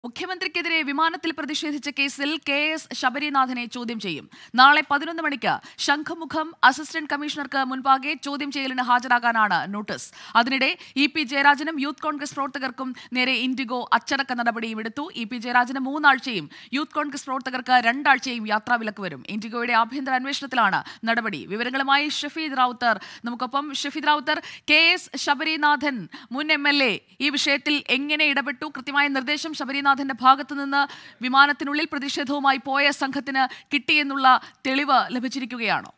മുഖ്യമന്ത്രിക്കെതിരെ വിമാനത്തിൽ പ്രതിഷേധിച്ച കേസിൽ കെ എസ് ശബരിനാഥനെ ചോദ്യം ചെയ്യും നാളെ പതിനൊന്ന് മണിക്ക് ശംഖുമുഖം അസിസ്റ്റന്റ് കമ്മീഷണർക്ക് മുൻപാകെ ചോദ്യം ചെയ്യലിന് ഹാജരാകാനാണ് നോട്ടീസ് അതിനിടെ ഇ പി ജയരാജനും യൂത്ത് കോൺഗ്രസ് പ്രവർത്തകർക്കും നേരെ ഇൻഡിഗോ അച്ചടക്ക നടപടിയും എടുത്തു ഇ പി ജയരാജന് മൂന്നാഴ്ചയും യൂത്ത് കോൺഗ്രസ് പ്രവർത്തകർക്ക് രണ്ടാഴ്ചയും യാത്രാവിലക്ക് വരും ഇൻഡിഗോയുടെ ആഭ്യന്തര അന്വേഷണത്തിലാണ് നടപടി വിവരങ്ങളുമായി ഷഫീദ് റാവുത്തർ നമുക്കൊപ്പം ഷഫീദ് റാവുത്തർ കെ എസ് ശബരിനാഥൻ മുൻ എം എൽ എ ഈ വിഷയത്തിൽ എങ്ങനെ ഇടപെട്ടു കൃത്യമായ നിർദ്ദേശം ശബരിനാഥന്റെ ഭാഗത്തു നിന്ന് വിമാനത്തിനുള്ളിൽ പ്രതിഷേധവുമായി പോയ സംഘത്തിന് കിട്ടിയെന്നുള്ള തെളിവ് ലഭിച്ചിരിക്കുകയാണോ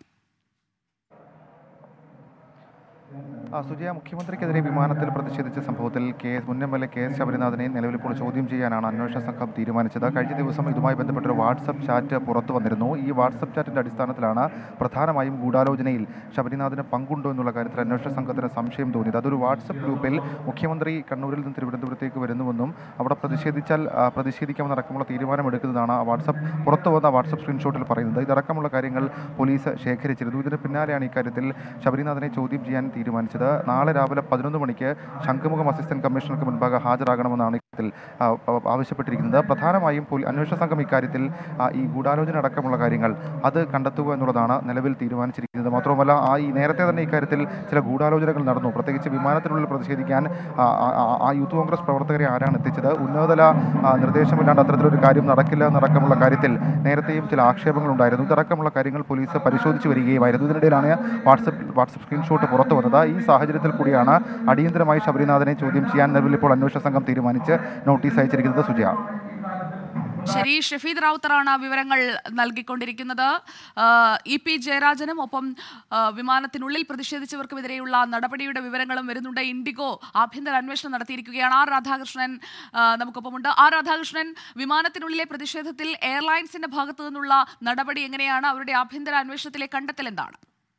ആ, സുജയ മുഖ്യമന്ത്രിക്കെതിരെ വിമാനത്തിൽ പ്രതിഷേധിച്ച സംഭവത്തിൽ കെ എസ് മുൻ M L A K S ശബരിനാഥനെ നിലവിൽ ഇപ്പോൾ ചോദ്യം ചെയ്യാനാണ് അന്വേഷണ സംഘം തീരുമാനിച്ചത് കഴിഞ്ഞ ദിവസം ഇതുമായി ബന്ധപ്പെട്ടൊരു വാട്സപ്പ് ചാറ്റ് പുറത്തു വന്നിരുന്നു ഈ വാട്സപ്പ് ചാറ്റിന്റെ അടിസ്ഥാനത്തിലാണ് പ്രധാനമായും ഗൂഢാലോചനയിൽ ശബരിനാഥന് പങ്കുണ്ടോ എന്നുള്ള കാര്യത്തിൽ അന്വേഷണ സംഘത്തിന് സംശയം തോന്നിയത് അതൊരു വാട്സപ്പ് ഗ്രൂപ്പിൽ മുഖ്യമന്ത്രി കണ്ണൂരിൽ നിന്ന് തിരുവനന്തപുരത്തേക്ക് വരുന്നുവെന്നും അവിടെ പ്രതിഷേധിച്ചാൽ ആ, പ്രതിഷേധിക്കാമെന്നടക്കമുള്ള തീരുമാനമെടുക്കുന്നതാണ് ആ വാട്സപ്പ് പുറത്തു വന്ന വാട്സപ്പ് സ്ക്രീൻഷോട്ടിൽ പറയുന്നത് ഇതടക്കമുള്ള കാര്യങ്ങൾ പോലീസ് ശേഖരിച്ചിരുന്നു ഇതിന് പിന്നാലെയാണ് ഇക്കാര്യത്തിൽ ശബരിനാഥനെ ചോദ്യം ചെയ്യാൻ തീരുമാനിച്ചത് നാളെ രാവിലെ പതിനൊന്ന് മണിക്ക് ശംഖുമുഖം അസിസ്റ്റന്റ് കമ്മീഷണർക്ക് മുൻപാകെ ഹാജരാകണമെന്നാണ് ഇക്കാര്യത്തിൽ ആ, ആ, ആവശ്യപ്പെട്ടിരിക്കുന്നത് പ്രധാനമായും പോലീ- അന്വേഷണ സംഘം ഇക്കാര്യത്തിൽ ആ, ഈ ഗൂഢാലോചന അടക്കമുള്ള കാര്യങ്ങൾ അത് കണ്ടെത്തുക എന്നുള്ളതാണ് നിലവിൽ തീരുമാനിച്ചിരിക്കുന്നത് മാത്രവുമല്ല ആ ഈ നേരത്തെ തന്നെ ഇക്കാര്യത്തിൽ ചില ഗൂഢാലോചനകൾ നടന്നു പ്രത്യേകിച്ച് വിമാനത്തിനുള്ളിൽ പ്രതിഷേധിക്കാൻ ആ, ആ, ആ- ആ യൂത്ത് കോൺഗ്രസ് പ്രവർത്തകരെ ആരാണ് എത്തിച്ചത് ഉന്നതതല ആ, നിർദ്ദേശമില്ലാണ്ട് അത്തരത്തിലൊരു കാര്യം നടക്കില്ല എന്നടക്കമുള്ള കാര്യത്തിൽ നേരത്തെയും ചില ആക്ഷേപങ്ങൾ ഉണ്ടായിരുന്നു ഇതടക്കമുള്ള കാര്യങ്ങൾ പോലീസ് പരിശോധിച്ച് വരികയുമായിരുന്നു ഇതിനിടയിലാണ് വാട്സപ്പ് വാട്സപ്പ് സ്ക്രീൻഷോട്ട് പുറത്തു വന്നത് ഈ സാഹചര്യത്തിൽ കൂടിയാണ് അടിയന്തരമായി ശബരിനാഥനെ ചോദ്യം ചെയ്യാൻ നിലവിൽ ഇപ്പോൾ അന്വേഷണ സംഘം തീരുമാനിച്ച് നോട്ടീസ് അയച്ചിരിക്കുന്നത് സുജയ ശരി ഷഫീദ് റാവുത്തറാണ് വിവരങ്ങൾ നൽകിക്കൊണ്ടിരിക്കുന്നത് ആ, ഇ പി ജയരാജനും ഒപ്പം ആ, വിമാനത്തിനുള്ളിൽ പ്രതിഷേധിച്ചവർക്കുമെതിരെയുള്ള നടപടിയുടെ വിവരങ്ങളും വരുന്നുണ്ട് ഇൻഡിഗോ ആഭ്യന്തര അന്വേഷണം നടത്തിയിരിക്കുകയാണ് ആർ രാധാകൃഷ്ണൻ ആ, നമുക്കൊപ്പമുണ്ട് ആർ രാധാകൃഷ്ണൻ വിമാനത്തിനുള്ളിലെ പ്രതിഷേധത്തിൽ എയർലൈൻസിന്റെ ഭാഗത്തു നിന്നുള്ള നടപടി എങ്ങനെയാണ് അവരുടെ ആഭ്യന്തര അന്വേഷണത്തിലെ കണ്ടെത്തൽ എന്താണ്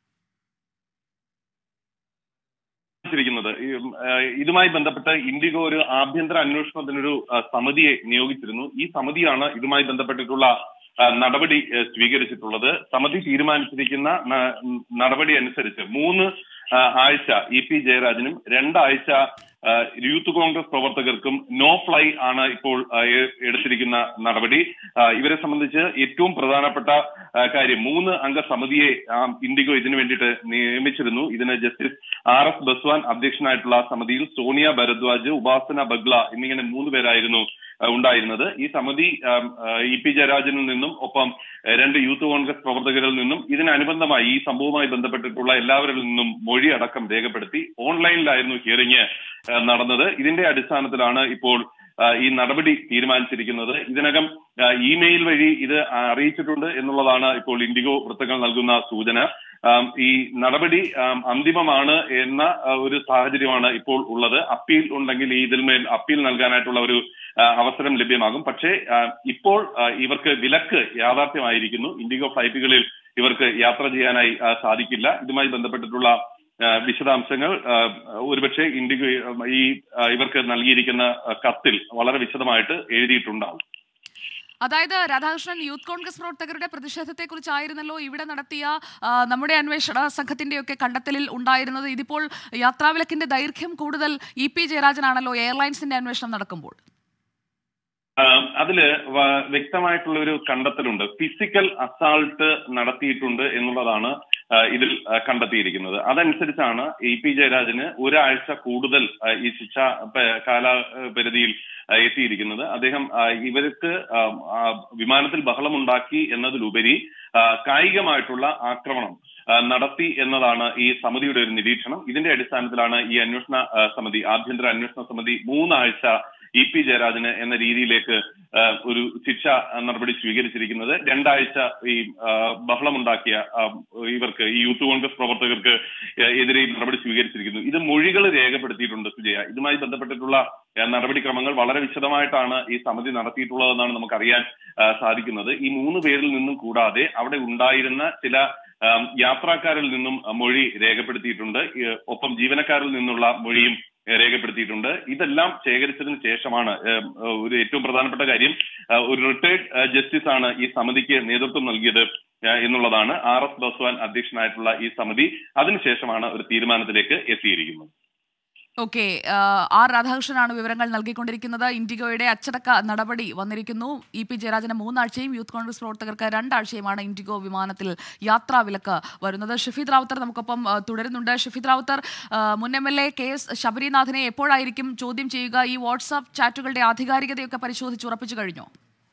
ിരിക്കുന്നത് ഇതുമായി ബന്ധപ്പെട്ട് ഇൻഡിഗോ ഒരു ആഭ്യന്തര അന്വേഷണത്തിനൊരു ആ, സമിതിയെ നിയോഗിച്ചിരുന്നു ഈ സമിതിയാണ് ഇതുമായി ബന്ധപ്പെട്ടിട്ടുള്ള ആ, നടപടി ആ, സ്വീകരിച്ചിട്ടുള്ളത് സമിതി തീരുമാനിച്ചിരിക്കുന്ന ന- നടപടി അനുസരിച്ച് മൂന്ന് ആ, ആഴ്ച ഇ പി ജയരാജനും രണ്ടാഴ്ച ആ, യൂത്ത് കോൺഗ്രസ് പ്രവർത്തകർക്കും നോ ഫ്ലൈ ആണ് ഇപ്പോൾ ആ, എ- എടുത്തിരിക്കുന്ന നടപടി ആ, ഇവരെ സംബന്ധിച്ച് ഏറ്റവും പ്രധാനപ്പെട്ട ആ, കാര്യം മൂന്ന് അംഗ സമിതിയെ ആ, ഇൻഡിഗോ ഇതിനു വേണ്ടിയിട്ട് നിയമിച്ചിരുന്നു ഇതിന് ജസ്റ്റിസ് ആർ എസ് ബസ്വാൻ അധ്യക്ഷനായിട്ടുള്ള സമിതിയിൽ സോണിയ ഭരദ്വാജ് ഉപാസന ബഗ്ല എന്നിങ്ങനെ മൂന്ന് പേരായിരുന്നു ആ, ഉണ്ടായിരുന്നത് ഈ സമിതി ആം, ആ, ഇ പി ജയരാജനിൽ നിന്നും ഒപ്പം ആ, രണ്ട് യൂത്ത് കോൺഗ്രസ് പ്രവർത്തകരിൽ നിന്നും ഇതിനനുബന്ധമായി ഈ സംഭവവുമായി ബന്ധപ്പെട്ടിട്ടുള്ള എല്ലാവരിൽ നിന്നും മൊഴി അടക്കം രേഖപ്പെടുത്തി ഓൺലൈനിലായിരുന്നു ഹിയറിംഗ് ആ, നടന്നത് ഇതിന്റെ അടിസ്ഥാനത്തിലാണ് ഇപ്പോൾ ആ, ഈ നടപടി തീരുമാനിച്ചിരിക്കുന്നത് ഇതിനകം ആ, ഇമെയിൽ വഴി ഇത് അറിയിച്ചിട്ടുണ്ട് എന്നുള്ളതാണ് ഇപ്പോൾ ഇൻഡിഗോ വൃത്തങ്ങൾ നൽകുന്ന സൂചന ആം, ഈ നടപടി ആം, അന്തിമമാണ് എന്ന ആ, ഒരു സാഹചര്യമാണ് ഇപ്പോൾ ഉള്ളത് അപ്പീൽ ഉണ്ടെങ്കിൽ ഈ ഇതിന്മേൽ അപ്പീൽ നൽകാനായിട്ടുള്ള ഒരു ആ, അവസരം ലഭ്യമാകും പക്ഷേ ആ, ഇപ്പോൾ ആ, ഇവർക്ക് വിലക്ക് യാഥാർത്ഥ്യമായിരിക്കുന്നു ഇൻഡിഗോ ഫ്ലൈറ്റുകളിൽ ഇവർക്ക് യാത്ര ചെയ്യാനായി ആ, സാധിക്കില്ല ഇതുമായി ബന്ധപ്പെട്ടിട്ടുള്ള ആ, വിശദാംശങ്ങൾ ആ, ഒരുപക്ഷെ ഇൻഡിഗോ ഈ ആ, ഇവർക്ക് നൽകിയിരിക്കുന്ന ആ, കത്തിൽ വളരെ വിശദമായിട്ട് എഴുതിയിട്ടുണ്ടാവും അതായത് രാധാകൃഷ്ണൻ യൂത്ത് കോൺഗ്രസ് പ്രവർത്തകരുടെ പ്രതിഷേധത്തെക്കുറിച്ചായിരുന്നല്ലോ ഇവിടെ നടത്തിയ ആ, നമ്മുടെ അന്വേഷണ സംഘത്തിന്റെയൊക്കെ കണ്ടെത്തലിൽ ഉണ്ടായിരുന്നത് ഇതിപ്പോൾ യാത്രാവിലക്കിന്റെ ദൈർഘ്യം കൂടുതൽ ഇ പി ജയരാജനാണല്ലോ എയർലൈൻസിന്റെ അന്വേഷണം നടക്കുമ്പോൾ ആം, അതില് വ- വ്യക്തമായിട്ടുള്ള ഒരു കണ്ടെത്തലുണ്ട് ഫിസിക്കൽ അസാൾട്ട് നടത്തിയിട്ടുണ്ട് എന്നുള്ളതാണ് ആ, ഇതിൽ ആ, കണ്ടെത്തിയിരിക്കുന്നത് അതനുസരിച്ചാണ് ഇ പി ജയരാജന് ഒരാഴ്ച കൂടുതൽ ആ, ഈ ശിക്ഷ പ- കാലപരിധിയിൽ ആ, എത്തിയിരിക്കുന്നത് അദ്ദേഹം ആ, ഇവർക്ക് ആ, ആ, വിമാനത്തിൽ ബഹളമുണ്ടാക്കി എന്നതിലുപരി ആ, കായികമായിട്ടുള്ള ആക്രമണം ആ, നടത്തി എന്നതാണ് ഈ സമിതിയുടെ ഒരു നിരീക്ഷണം ഇതിന്റെ അടിസ്ഥാനത്തിലാണ് ഈ അന്വേഷണ ആ, സമിതി ആഭ്യന്തര അന്വേഷണ സമിതി മൂന്നാഴ്ച ഇ പി ജയരാജന് എന്ന രീതിയിലേക്ക് ആ, ഒരു ശിക്ഷ ആ, നടപടി സ്വീകരിച്ചിരിക്കുന്നത് രണ്ടാഴ്ച ഈ ആ, ബഹളമുണ്ടാക്കിയ ആ, ഇവർക്ക് ഈ യൂത്ത് കോൺഗ്രസ് പ്രവർത്തകർക്ക് ആ, എതിരെ ഈ നടപടി സ്വീകരിച്ചിരിക്കുന്നു ഇത് മൊഴികൾ രേഖപ്പെടുത്തിയിട്ടുണ്ട് സുജയ ഇതുമായി ബന്ധപ്പെട്ടിട്ടുള്ള ആ, നടപടിക്രമങ്ങൾ വളരെ വിശദമായിട്ടാണ് ഈ സമിതി നടത്തിയിട്ടുള്ളതെന്നാണ് നമുക്കറിയാൻ ആ, സാധിക്കുന്നത് ഈ മൂന്ന് പേരിൽ നിന്നും കൂടാതെ അവിടെ ഉണ്ടായിരുന്ന ചില ആം, യാത്രക്കാരിൽ നിന്നും ആ, മൊഴി രേഖപ്പെടുത്തിയിട്ടുണ്ട് ഈ, ഒപ്പം ജീവനക്കാരിൽ നിന്നുള്ള മൊഴിയും ഏഹ് രേഖപ്പെടുത്തിയിട്ടുണ്ട് ഇതെല്ലാം ശേഖരിച്ചതിന് ശേഷമാണ് ഏഹ്, ഏഹ്, ഒരു ഏറ്റവും പ്രധാനപ്പെട്ട കാര്യം ഏഹ്, ഒരു റിട്ടയർഡ് ജസ്റ്റിസ് ആണ് ഈ സമിതിക്ക് നേതൃത്വം നൽകിയത് ഏഹ്, എന്നുള്ളതാണ് ആർ എസ് ബസ്വാൻ അധ്യക്ഷനായിട്ടുള്ള ഈ സമിതി അതിനുശേഷമാണ് ഒരു തീരുമാനത്തിലേക്ക് എത്തിയിരിക്കുന്നത് ഓക്കെ ആർ രാധാകൃഷ്ണനാണ് വിവരങ്ങൾ നൽകിക്കൊണ്ടിരിക്കുന്നത് ഇൻഡിഗോയുടെ അച്ചടക്ക നടപടി വന്നിരിക്കുന്നു ഇ പി ജയരാജന് മൂന്നാഴ്ചയും യൂത്ത് കോൺഗ്രസ് പ്രവർത്തകർക്ക് രണ്ടാഴ്ചയുമാണ് ഇൻഡിഗോ വിമാനത്തിൽ യാത്രാ വിലക്ക് വരുന്നത് ഷഫീദ് റാവുത്തർ നമുക്കൊപ്പം ആ, തുടരുന്നുണ്ട് ഷഫീദ് റാവുത്തർ ആ, മുൻ M L A K S ശബരിനാഥിനെ എപ്പോഴായിരിക്കും ചോദ്യം ചെയ്യുക ഈ വാട്സാപ്പ് ചാറ്റുകളുടെ ആധികാരികതയൊക്കെ പരിശോധിച്ച് ഉറപ്പിച്ചു കഴിഞ്ഞോ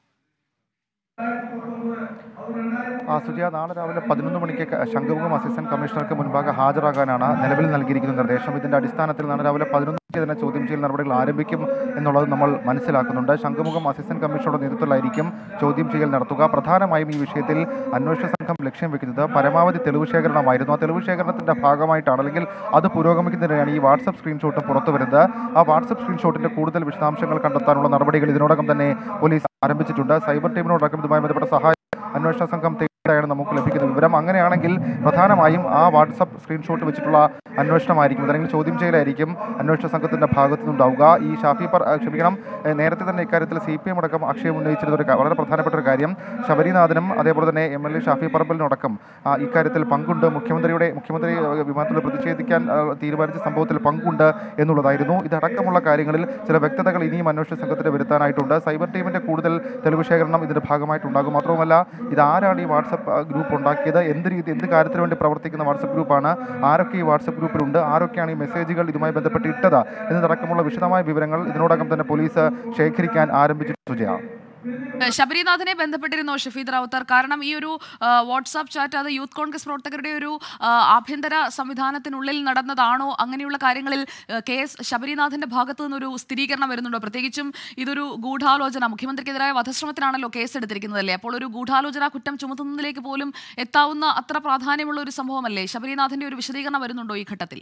ആ സുജയ നാളെ രാവിലെ പതിനൊന്ന് മണിക്ക് ക- ശംഖുമുഖം അസിസ്റ്റന്റ് കമ്മീഷണർക്ക് മുൻപാകെ ഹാജരാകാനാണ് നിലവിൽ നൽകിയിരിക്കുന്ന നിർദ്ദേശം ഇതിന്റെ അടിസ്ഥാനത്തിൽ നാളെ രാവിലെ പതിനൊന്ന് മണിക്ക് തന്നെ ചോദ്യം ചെയ്യൽ നടപടികൾ ആരംഭിക്കും എന്നുള്ളത് നമ്മൾ മനസ്സിലാക്കുന്നുണ്ട് ശംഖുമുഖം അസിസ്റ്റന്റ് കമ്മീഷണറുടെ നേതൃത്വത്തിലായിരിക്കും ചോദ്യം ചെയ്യൽ നടത്തുക പ്രധാനമായും ഈ വിഷയത്തിൽ അന്വേഷണ സംഘം ലക്ഷ്യം വെക്കുന്നത് പരമാവധി തെളിവ് ശേഖരണമായിരുന്നു ആ തെളിവ് ശേഖരണത്തിന്റെ ഭാഗമായിട്ടാണ് അല്ലെങ്കിൽ അത് പുരോഗമിക്കുന്നതിനാണ് ഈ വാട്സപ്പ് സ്ക്രീൻഷോട്ട് പുറത്തു വരുന്നത് ആ വാട്സപ്പ് സ്ക്രീൻഷോട്ടിന്റെ കൂടുതൽ വിശദാംശങ്ങൾ കണ്ടെത്താനുള്ള നടപടികൾ ഇതിനോടകം തന്നെ പോലീസ് ആരംഭിച്ചിട്ടുണ്ട് സൈബർ ടീമിനോടക്കം ഇതുമായി ബന്ധപ്പെട്ട സഹായം അന്വേഷണ സംഘം തേടിയതായാണ് നമുക്ക് ലഭിക്കുന്ന വിവരം അങ്ങനെയാണെങ്കിൽ പ്രധാനമായും ആ വാട്സപ്പ് സ്ക്രീൻഷോട്ട് വെച്ചിട്ടുള്ള അന്വേഷണമായിരിക്കും അല്ലെങ്കിൽ ചോദ്യം ചെയ്യലായിരിക്കും അന്വേഷണ സംഘത്തിന്റെ ഭാഗത്തു നിന്നുണ്ടാവുക ഈ ഷാഫി പർ ആ, ക്ഷമിക്കണം ഏ, നേരത്തെ തന്നെ ഇക്കാര്യത്തിൽ സി പി എം അടക്കം ആക്ഷേപം ഉന്നയിച്ചിരുന്ന ഒരു ക- വളരെ പ്രധാനപ്പെട്ട ഒരു കാര്യം ശബരിനാഥനും അതേപോലെ തന്നെ എം എൽ എ ഷാഫി പറമ്പലിനടക്കം ആ, ഇക്കാര്യത്തിൽ പങ്കുണ്ട് മുഖ്യമന്ത്രിയുടെ മുഖ്യമന്ത്രി ഏ, വിമാനത്തിൽ പ്രതിഷേധിക്കാൻ ആ, തീരുമാനിച്ച സംഭവത്തിൽ പങ്കുണ്ട് എന്നുള്ളതായിരുന്നു ഇതടക്കമുള്ള കാര്യങ്ങളിൽ ചില വ്യക്തതകൾ ഇനിയും അന്വേഷണ സംഘത്തിന് വരുത്താനായിട്ടുണ്ട് സൈബർ ടീമിന്റെ കൂടുതൽ തെളിവ് ശേഖരണം ഇതിന്റെ ഭാഗമായിട്ടുണ്ടാകും മാത്രവുമല്ല ഇത് ആരാണ് ഈ വാട്സപ്പ് ആ, ഗ്രൂപ്പ് ഉണ്ടാക്കിയത് എന്ത് രീതി എന്ത് കാര്യത്തിന് വേണ്ടി പ്രവർത്തിക്കുന്ന വാട്സപ്പ് ഗ്രൂപ്പാണ് ആരൊക്കെ ഈ വാട്സപ്പ് ഗ്രൂപ്പിലുണ്ട് ആരൊക്കെയാണ് ഈ മെസ്സേജുകൾ ഇതുമായി ബന്ധപ്പെട്ട് ഇട്ടത് എന്നതടക്കമുള്ള വിശദമായ വിവരങ്ങൾ ഇതിനോടകം തന്നെ പോലീസ് ശേഖരിക്കാൻ ആരംഭിച്ചു സുജയ ഏഹ് ശബരിനാഥിനെ ബന്ധപ്പെട്ടിരുന്നോ ഷഫീദ് റാവുത്തർ കാരണം ഈ ഒരു ആ, വാട്സാപ്പ് ചാറ്റ് അത് യൂത്ത് കോൺഗ്രസ് പ്രവർത്തകരുടെ ഒരു ആ, ആഭ്യന്തര സംവിധാനത്തിനുള്ളിൽ നടന്നതാണോ അങ്ങനെയുള്ള കാര്യങ്ങളിൽ ഏഹ്, കെ എസ് ശബരിനാഥിന്റെ ഭാഗത്തു നിന്നൊരു സ്ഥിരീകരണം വരുന്നുണ്ടോ പ്രത്യേകിച്ചും ഇതൊരു ഗൂഢാലോചന മുഖ്യമന്ത്രിക്കെതിരായ വധശ്രമത്തിനാണല്ലോ കേസ് എടുത്തിരിക്കുന്നതല്ലേ അപ്പോൾ ഒരു ഗൂഢാലോചന കുറ്റം ചുമത്തുന്നതിലേക്ക് പോലും എത്താവുന്ന അത്ര പ്രാധാന്യമുള്ള ഒരു സംഭവമല്ലേ ശബരിനാഥിന്റെ ഒരു വിശദീകരണം വരുന്നുണ്ടോ ഈ ഘട്ടത്തിൽ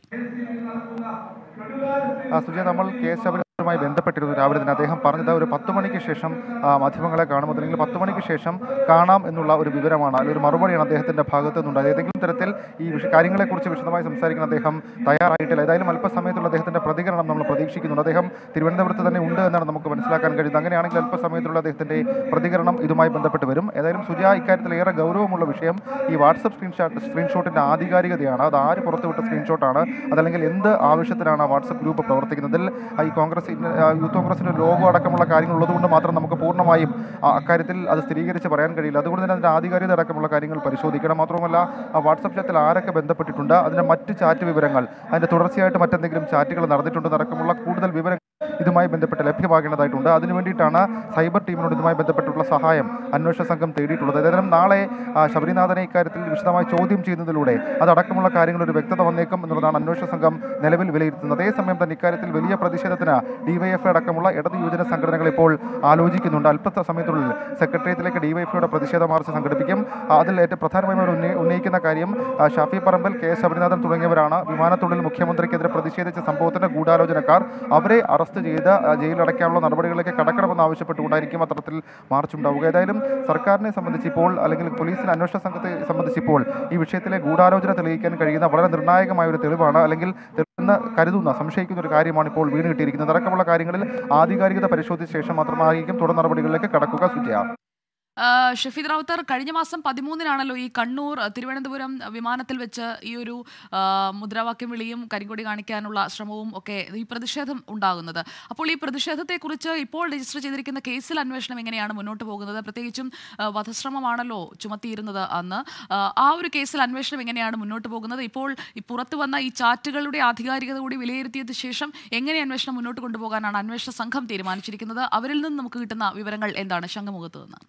ആ, സുജയ നമ്മൾ കെ എസ് ശബരിനാഥുമായി ബന്ധപ്പെട്ടിരുന്നു രാവിലെ തന്നെ അദ്ദേഹം പറഞ്ഞത് ഒരു പത്ത് മണിക്ക് ശേഷം ആ, മാധ്യമങ്ങളെ കാണും അല്ലെങ്കിൽ പത്ത് മണിക്ക് ശേഷം കാണാം എന്നുള്ള ഒരു വിവരമാണ് അല്ലെങ്കിൽ ഒരു മറുപടിയാണ് അദ്ദേഹത്തിന്റെ ഭാഗത്ത് നിന്നുണ്ടായത് ഏതെങ്കിലും തരത്തിൽ ഈ വിഷ കാര്യങ്ങളെക്കുറിച്ച് വിശദമായി സംസാരിക്കാൻ അദ്ദേഹം തയ്യാറായിട്ടില്ല ഏതായാലും അല്പസമയത്തുള്ള അദ്ദേഹത്തിന്റെ പ്രതികരണം നമ്മൾ പ്രതീക്ഷിക്കുന്നുണ്ട് അദ്ദേഹം തിരുവനന്തപുരത്ത് തന്നെ ഉണ്ട് എന്നാണ് നമുക്ക് മനസ്സിലാക്കാൻ കഴിയുന്നത് അങ്ങനെയാണെങ്കിൽ അല്പസമയത്തുള്ള അദ്ദേഹത്തിന്റെ പ്രതികരണം ഇതുമായി ബന്ധപ്പെട്ട് വരും ഏതായാലും സുജയ ഇക്കാര്യത്തിൽ ഏറെ ഗൗരവമുള്ള വിഷയം ഈ വാട്സപ്പ് സ്ക്രീൻഷോട്ട് സ്ക്രീൻഷോട്ടിന്റെ ആധികാരികതയാണ് അത് ആര് പുറത്തുവിട്ട സ്ക്രീൻഷോട്ടാണ് അതല്ലെങ്കിൽ എന്ത് ആവശ്യത്തിലാണ് ആ വാട്സപ്പ് ഗ്രൂപ്പ് പ്രവർത്തിക്കുന്നതിൽ ആ ഈ കോൺഗ്രസ് ഇന്ന- ആ യൂത്ത് കോൺഗ്രസിന്റെ ലോഗോ അടക്കമുള്ള കാര്യങ്ങൾ ഉള്ളതുകൊണ്ട് മാത്രം നമുക്ക് പൂർണ്ണമായും ആ അക്കാര്യത്തിൽ അത് സ്ഥിരീകരിച്ച് പറയാൻ കഴിയില്ല അതുകൊണ്ട് തന്നെ അതിന്റെ ആധികാരികത അടക്കമുള്ള കാര്യങ്ങൾ പരിശോധിക്കണം മാത്രമല്ല ആ വാട്സപ്പ് ചാറ്റിൽ ആരൊക്കെ ബന്ധപ്പെട്ടിട്ടുണ്ട് അതിന്റെ മറ്റ് ചാറ്റ് വിവരങ്ങൾ അതിന്റെ തുടർച്ചയായിട്ട് മറ്റെന്തെങ്കിലും ചാറ്റുകൾ നടന്നിട്ടുണ്ട് അടക്കമുള്ള കൂടുതൽ വിവരങ്ങൾ ഇതുമായി ബന്ധപ്പെട്ട് ലഭ്യമാകേണ്ടതായിട്ടുണ്ട് അതിനു വേണ്ടിയിട്ടാണ് സൈബർ ടീമിനോട് ഇതുമായി ബന്ധപ്പെട്ടുള്ള സഹായം അന്വേഷണ സംഘം തേടിയിട്ടുള്ളത് ഏതായാലും നാളെ ആ, ശബരിനാഥനെ ഇക്കാര്യത്തിൽ വിശദമായി ചോദ്യം ചെയ്യുന്നതിലൂടെ അതടക്കമുള്ള കാര്യങ്ങൾ ഒരു വ്യക്തത വന്നേക്കും എന്നുള്ളതാണ് അന്വേഷണ സംഘം നിലവിൽ വിലയിരുത്തുന്നത് അതേസമയം തന്നെ ഇക്കാര്യത്തിൽ വലിയ പ്രതിഷേധത്തിന് ഡിവൈഎഫ്ഐ അടക്കമുള്ള ഇടത് യുവജന സംഘടനകൾ ഇപ്പോൾ ആലോചിക്കുന്നുണ്ട് അല്പ സമയത്തുള്ളിൽ സെക്രട്ടേറിയറ്റിലേക്ക് ഡിവൈഎഫ്ഐയുടെ പ്രതിഷേധ മാർച്ച് സംഘടിപ്പിക്കും ആ, അതിൽ ഏറ്റവും പ്രധാനമായും അവർ ഉന്നയി- ഉന്നയിക്കുന്ന കാര്യം ആ, ഷാഫി പറമ്പൽ കെ എസ് ശബരിനാഥൻ തുടങ്ങിയവരാണ് വിമാനത്തുള്ളിൽ മുഖ്യമന്ത്രിക്കെതിരെ പ്രതിഷേധിച്ച സംഭവത്തിന്റെ ഗൂഢാലോചനക്കാർ അവരെ അറസ്റ്റ് ചെയ്ത് ആ, ജയിലിലടയ്ക്കാനുള്ള നടപടികളിലേക്ക് കടക്കണമെന്ന് ആവശ്യപ്പെട്ടുകൊണ്ടായിരിക്കും അത്തരത്തിൽ മാർച്ച് ഉണ്ടാവുക ഏതായാലും സർക്കാരിനെ സംബന്ധിച്ച് ഇപ്പോൾ അല്ലെങ്കിൽ പോലീസിന് അന്വേഷണ സംഘത്തെ സംബന്ധിച്ച് ഇപ്പോൾ ഈ വിഷയത്തിലെ ഗൂഢാലോചന തെളിയിക്കാൻ കഴിയുന്ന വളരെ നിർണായകമായ ഒരു തെളിവാണ് അല്ലെങ്കിൽ തെളിവെന്ന് കരുതുന്ന സംശയിക്കുന്ന ഒരു കാര്യമാണ് ഇപ്പോൾ വീണ് കിട്ടിയിരിക്കുന്നത് അടക്കമുള്ള കാര്യങ്ങളിൽ ആധികാരികത പരിശോധിച്ച ശേഷം മാത്രമായിരിക്കും തുടർ നടപടികളിലേക്ക് കടക്കുക സുജയ ആ, ഷഫീദ് റാവുത്തർ കഴിഞ്ഞ മാസം പതിമൂന്നിനാണല്ലോ ഈ കണ്ണൂർ ആ, തിരുവനന്തപുരം വിമാനത്തിൽ വെച്ച് ഈ ഒരു ആ, മുദ്രാവാക്യം വിളിയും കരിങ്കൊടി കാണിക്കാനുള്ള ശ്രമവും ഒക്കെ ഈ പ്രതിഷേധം ഉണ്ടാകുന്നത് അപ്പോൾ ഈ പ്രതിഷേധത്തെക്കുറിച്ച് ഇപ്പോൾ രജിസ്റ്റർ ചെയ്തിരിക്കുന്ന കേസിൽ അന്വേഷണം എങ്ങനെയാണ് മുന്നോട്ട് പോകുന്നത് പ്രത്യേകിച്ചും ആ, വധശ്രമമാണല്ലോ ചുമത്തിയിരുന്നത് അന്ന് ആ, ആ ഒരു കേസിൽ അന്വേഷണം എങ്ങനെയാണ് മുന്നോട്ട് പോകുന്നത് ഇപ്പോൾ ഈ പുറത്തു വന്ന ഈ ചാറ്റുകളുടെ ആധികാരികത കൂടി വിലയിരുത്തിയതിനു ശേഷം എങ്ങനെ അന്വേഷണം മുന്നോട്ട് കൊണ്ടുപോകാനാണ് അന്വേഷണ സംഘം തീരുമാനിച്ചിരിക്കുന്നത് അവരിൽ നിന്ന് നമുക്ക് കിട്ടുന്ന വിവരങ്ങൾ എന്താണ് ശംഖുമുഖത്ത് നിന്ന്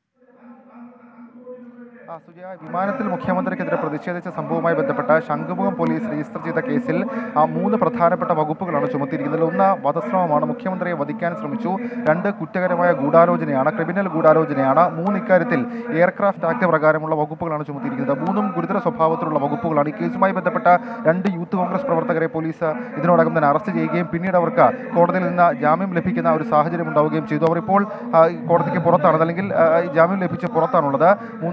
ആ, സുജയ, വിമാനത്തിൽ മുഖ്യമന്ത്രിക്കെതിരെ പ്രതിഷേധിച്ച സംഭവവുമായി ബന്ധപ്പെട്ട ശംഖുമുഖം പോലീസ് രജിസ്റ്റർ ചെയ്ത കേസിൽ ആ മൂന്ന് പ്രധാനപ്പെട്ട വകുപ്പുകളാണ് ചുമത്തിയിരിക്കുന്നത് ഒന്ന് വധശ്രമമാണ് മുഖ്യമന്ത്രിയെ വധിക്കാൻ ശ്രമിച്ചു രണ്ട് കുറ്റകരമായ ഗൂഢാലോചനയാണ് ക്രിമിനൽ ഗൂഢാലോചനയാണ് മൂന്ന് ഇക്കാര്യത്തിൽ എയർക്രാഫ്റ്റ് ആക്ട് പ്രകാരമുള്ള വകുപ്പുകളാണ് ചുമത്തിയിരിക്കുന്നത് മൂന്നും ഗുരുതര സ്വഭാവത്തിലുള്ള വകുപ്പുകളാണ് ഈ കേസുമായി ബന്ധപ്പെട്ട രണ്ട് യൂത്ത് കോൺഗ്രസ് പ്രവർത്തകരെ പോലീസ് ഇതിനോടകം തന്നെ അറസ്റ്റ് ചെയ്യുകയും പിന്നീട് അവർക്ക് കോടതിയിൽ നിന്ന് ജാമ്യം ലഭിക്കുന്ന ഒരു സാഹചര്യം ഉണ്ടാവുകയും ചെയ്തു അവർ ഇപ്പോൾ ആ, ഈ കോടതിക്ക് പുറത്താണ് അല്ലെങ്കിൽ ആ, ഈ ജാമ്യം ലഭിച്ച് പുറത്താണുള്ളത് മൂന്നാം പ്രതിയെ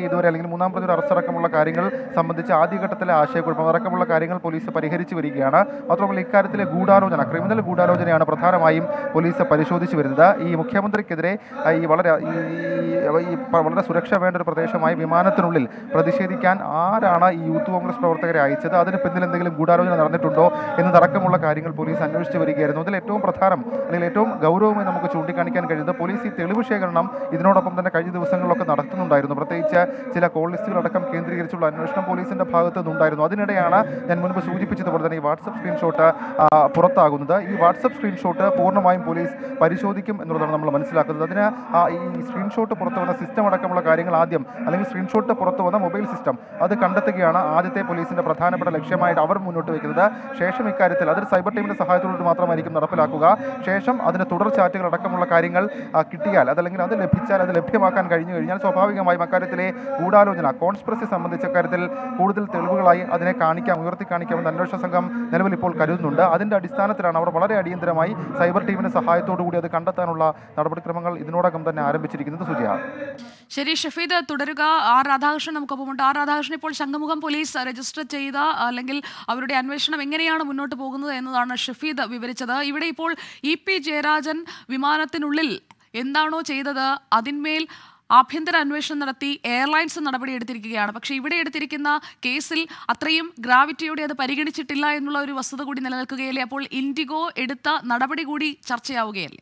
ഇതുവരെ അല്ലെങ്കിൽ മൂന്നാം പ്രതി അറസ്റ്റ് അടക്കമുള്ള കാര്യങ്ങൾ സംബന്ധിച്ച് ആദ്യഘട്ടത്തിലെ ആശയക്കുഴപ്പം അടക്കമുള്ള കാര്യങ്ങൾ പോലീസ് പരിഹരിച്ചു വരികയാണ് മാത്രമല്ല ഇക്കാര്യത്തിലെ ഗൂഢാലോചന ക്രിമിനൽ ഗൂഢാലോചനയാണ് പ്രധാനമായും പോലീസ് പരിശോധിച്ചു വരുന്നത് ഈ മുഖ്യമന്ത്രിക്കെതിരെ ആ, ഈ വളരെ ഈ ഈ പ- വളരെ സുരക്ഷ വേണ്ട ഒരു പ്രദേശമായ വിമാനത്തിനുള്ളിൽ പ്രതിഷേധിക്കാൻ ആരാണ് ഈ യൂത്ത് കോൺഗ്രസ് പ്രവർത്തകരെ അയച്ചത് അതിന് പിന്നിൽ എന്തെങ്കിലും ഗൂഢാലോചന നടന്നിട്ടുണ്ടോ എന്നതടക്കമുള്ള കാര്യങ്ങൾ പോലീസ് അന്വേഷിച്ചു വരികയായിരുന്നു അതിൽ ഏറ്റവും പ്രധാനം അല്ലെങ്കിൽ ഏറ്റവും ഗൗരവമായി നമുക്ക് ചൂണ്ടിക്കാണിക്കാൻ കഴിയുന്നത് പോലീസ് ഈ തെളിവ് ശേഖരണം ഇതിനോടൊപ്പം തന്നെ കഴിഞ്ഞ ദിവസങ്ങളിലൊക്കെ നടത്തുന്നുണ്ടായിരുന്നു പ്രത്യേകിച്ച് ചില കോൾ ലിസ്റ്റുകളടക്കം കേന്ദ്രീകരിച്ചുള്ള അന്വേഷണം പോലീസിന്റെ ഭാഗത്തു നിന്നുണ്ടായിരുന്നു അതിനിടെയാണ് ഞാൻ മുൻപ് സൂചിപ്പിച്ചതുപോലെ തന്നെ ഈ വാട്സപ്പ് സ്ക്രീൻഷോട്ട് ആ, പുറത്താകുന്നത് ഈ വാട്സപ്പ് സ്ക്രീൻഷോട്ട് പൂർണ്ണമായും പോലീസ് പരിശോധിക്കും എന്നുള്ളതാണ് നമ്മൾ മനസ്സിലാക്കുന്നത് അതിന് ആ, ഈ സ്ക്രീൻഷോട്ട് പുറത്തു വന്ന സിസ്റ്റം അടക്കമുള്ള കാര്യങ്ങൾ ആദ്യം അല്ലെങ്കിൽ സ്ക്രീൻഷോട്ട് പുറത്തു വന്ന മൊബൈൽ സിസ്റ്റം അത് കണ്ടെത്തുകയാണ് ആദ്യത്തെ പോലീസിന്റെ പ്രധാനപ്പെട്ട ലക്ഷ്യമായിട്ട് അവർ മുന്നോട്ട് വെക്കുന്നത് ശേഷം ഇക്കാര്യത്തിൽ അതൊരു സൈബർ ടീമിന്റെ സഹായത്തോട് മാത്രമായിരിക്കും നടപ്പിലാക്കുക ശേഷം അതിന് തുടർ ചാറ്റുകൾ അടക്കമുള്ള കാര്യങ്ങൾ ആ, കിട്ടിയാൽ അതല്ലെങ്കിൽ അത് ലഭിച്ചാൽ അത് ലഭ്യമാക്കാൻ കഴിഞ്ഞു കഴിഞ്ഞാൽ സ്വാഭാവികമായും അക്കാര്യത്തിലെ ഗൂഢാലോചന കോൺസ്പിറസി സംബന്ധിച്ച കാര്യത്തിൽ കൂടുതൽ തെളിവുകളായി അതിനെ കാണിക്കാം ഉയർത്തി കാണിക്കാമെന്ന് അന്വേഷണ സംഘം നിലവിൽ ഇപ്പോൾ കരുതുന്നുണ്ട് അതിന്റെ അടിസ്ഥാനത്തിലാണ് അവർ വളരെ അടിയന്തരമായി സൈബർ ടീമിന്റെ സഹായത്തോടു കൂടി അത് കണ്ടെത്താനുള്ള നടപടിക്രമങ്ങൾ ഇതിനോടകം തന്നെ ആരംഭിച്ചിരിക്കുന്നത് സുജയ ശരി ഷഫീദ് തുടരുക ആർ രാധാകൃഷ്ണൻ നമുക്കൊപ്പമുണ്ട് ആർ രാധാകൃഷ്ണൻ ഇപ്പോൾ ശംഖുമുഖം പോലീസ് രജിസ്റ്റർ ചെയ്ത അല്ലെങ്കിൽ അവരുടെ അന്വേഷണം എങ്ങനെയാണ് മുന്നോട്ട് പോകുന്നത് എന്നതാണ് ഷഫീദ് വിവരിച്ചത് ഇവിടെ ഇപ്പോൾ ഇ പി ജയരാജൻ വിമാനത്തിനുള്ളിൽ എന്താണോ ചെയ്തത് അതിന്മേൽ ആഭ്യന്തര അന്വേഷണം നടത്തി എയർലൈൻസ് നടപടി എടുത്തിരിക്കുകയാണ് പക്ഷേ ഇവിടെ എടുത്തിരിക്കുന്ന കേസിൽ അത്രയും ഗ്രാവിറ്റിയോടെ അത് പരിഗണിച്ചിട്ടില്ല എന്നുള്ള ഒരു വസ്തുത കൂടി നിലനിൽക്കുകയല്ലേ അപ്പോൾ ഇൻഡിഗോ എടുത്ത നടപടി കൂടി ചർച്ചയാവുകയല്ലേ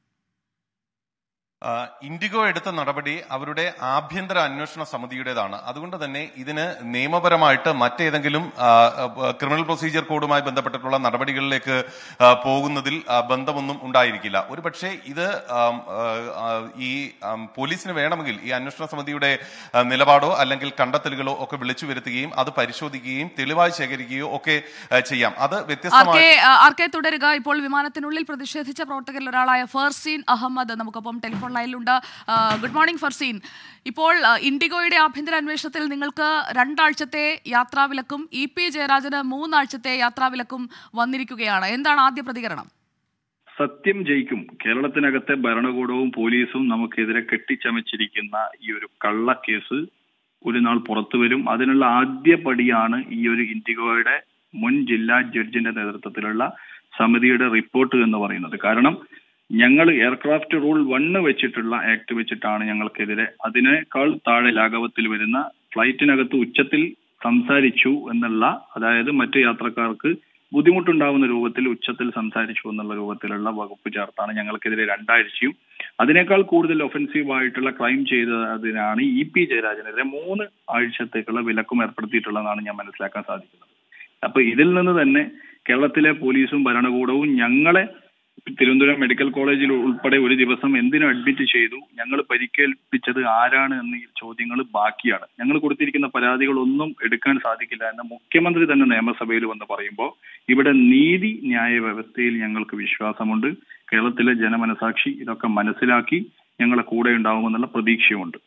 ആ, ഇൻഡിഗോ എടുത്ത നടപടി അവരുടെ ആഭ്യന്തര അന്വേഷണ സമിതിയുടേതാണ് അതുകൊണ്ട് തന്നെ ഇതിന് നിയമപരമായിട്ട് മറ്റേതെങ്കിലും ആ, ആ, ക്രിമിനൽ പ്രൊസീജിയർ കോഡുമായി ബന്ധപ്പെട്ടിട്ടുള്ള നടപടികളിലേക്ക് ആ, പോകുന്നതിൽ ആ, ബന്ധമൊന്നും ഉണ്ടായിരിക്കില്ല ഒരുപക്ഷെ ഇത് ആം, ആ, ആ, ഈ ആം, പോലീസിന് വേണമെങ്കിൽ ഈ അന്വേഷണ സമിതിയുടെ ആ, നിലപാടോ അല്ലെങ്കിൽ കണ്ടെത്തലുകളോ ഒക്കെ വിളിച്ചു വരുത്തുകയും അത് പരിശോധിക്കുകയും തെളിവായി ശേഖരിക്കുകയോ ഒക്കെ ആ, ചെയ്യാം അത് ആർ കെ വ്യത്യസ്തമായി ആർ കെ തുടരുക ഇപ്പോൾ വിമാനത്തിനുള്ളിൽ പ്രതിഷേധിച്ച പ്രവർത്തകരിൽ ഒരാളായ ഫർസീൻ അഹമ്മദ് നമുക്കൊപ്പം ടെലിഫോൺ ലൈനിലുണ്ട് ആ, ഗുഡ് മോർണിംഗ് ഫർസീൻ ഇപ്പോൾ ആ, ഇൻഡിഗോയുടെ ആഭ്യന്തര അന്വേഷണത്തിൽ നിങ്ങൾക്ക് രണ്ടാഴ്ചത്തെ യാത്രാവിലക്കും ഇ പി ജയരാജന് മൂന്നാഴ്ചത്തെ യാത്രാവിലക്കും വന്നിരിക്കുകയാണ് എന്താണ് ആദ്യ പ്രതികരണം സത്യം ജയിക്കും കേരളത്തിനകത്തെ ഭരണകൂടവും പോലീസും നമുക്കെതിരെ കെട്ടിച്ചമച്ചിരിക്കുന്ന ഈ ഒരു കള്ള കേസ് ഒരു നാൾ പുറത്തു വരും അതിനുള്ള ആദ്യ പടിയാണ് ഈ ഒരു ഇൻഡിഗോയുടെ മുൻ ജില്ലാ ജഡ്ജിന്റെ നേതൃത്വത്തിലുള്ള സമിതിയുടെ റിപ്പോർട്ട് എന്ന് പറയുന്നത് കാരണം ഞങ്ങൾ എയർക്രാഫ്റ്റ് റൂൾ വണ്ണ് വെച്ചിട്ടുള്ള ആക്ട് വെച്ചിട്ടാണ് ഞങ്ങൾക്കെതിരെ അതിനേക്കാൾ താഴെ ലാഘവത്തിൽ വരുന്ന ഫ്ലൈറ്റിനകത്ത് ഉച്ചത്തിൽ സംസാരിച്ചു എന്നുള്ള അതായത് മറ്റു യാത്രക്കാർക്ക് ബുദ്ധിമുട്ടുണ്ടാവുന്ന രൂപത്തിൽ ഉച്ചത്തിൽ സംസാരിച്ചു എന്നുള്ള രൂപത്തിലുള്ള വകുപ്പ് ചേർത്താണ് ഞങ്ങൾക്കെതിരെ രണ്ടാഴ്ചയും അതിനേക്കാൾ കൂടുതൽ ഒഫൻസീവ് ആയിട്ടുള്ള ക്രൈം ചെയ്തതിനാണ് ഇ പി ജയരാജനെതിരെ മൂന്ന് ആഴ്ചത്തേക്കുള്ള വിലക്കും ഏർപ്പെടുത്തിയിട്ടുള്ളതാണ് ഞാൻ മനസ്സിലാക്കാൻ സാധിക്കുന്നത് അപ്പൊ ഇതിൽ നിന്ന് തന്നെ കേരളത്തിലെ പോലീസും ഭരണകൂടവും ഞങ്ങളെ തിരുവനന്തപുരം മെഡിക്കൽ കോളേജിൽ ഉൾപ്പെടെ ഒരു ദിവസം എന്തിനു അഡ്മിറ്റ് ചെയ്തു ഞങ്ങൾ പരിക്കേൽപ്പിച്ചത് ആരാണ് എന്നീ ചോദ്യങ്ങൾ ബാക്കിയാണ് ഞങ്ങൾ കൊടുത്തിരിക്കുന്ന പരാതികളൊന്നും എടുക്കാൻ സാധിക്കില്ല എന്ന് മുഖ്യമന്ത്രി തന്നെ നിയമസഭയിൽ വന്ന് പറയുമ്പോൾ ഇവിടെ നീതി ന്യായ വ്യവസ്ഥയിൽ ഞങ്ങൾക്ക് വിശ്വാസമുണ്ട് കേരളത്തിലെ ജനമനസാക്ഷി ഇതൊക്കെ മനസ്സിലാക്കി ഞങ്ങളെ കൂടെ ഉണ്ടാവുമെന്നുള്ള പ്രതീക്ഷയുമുണ്ട്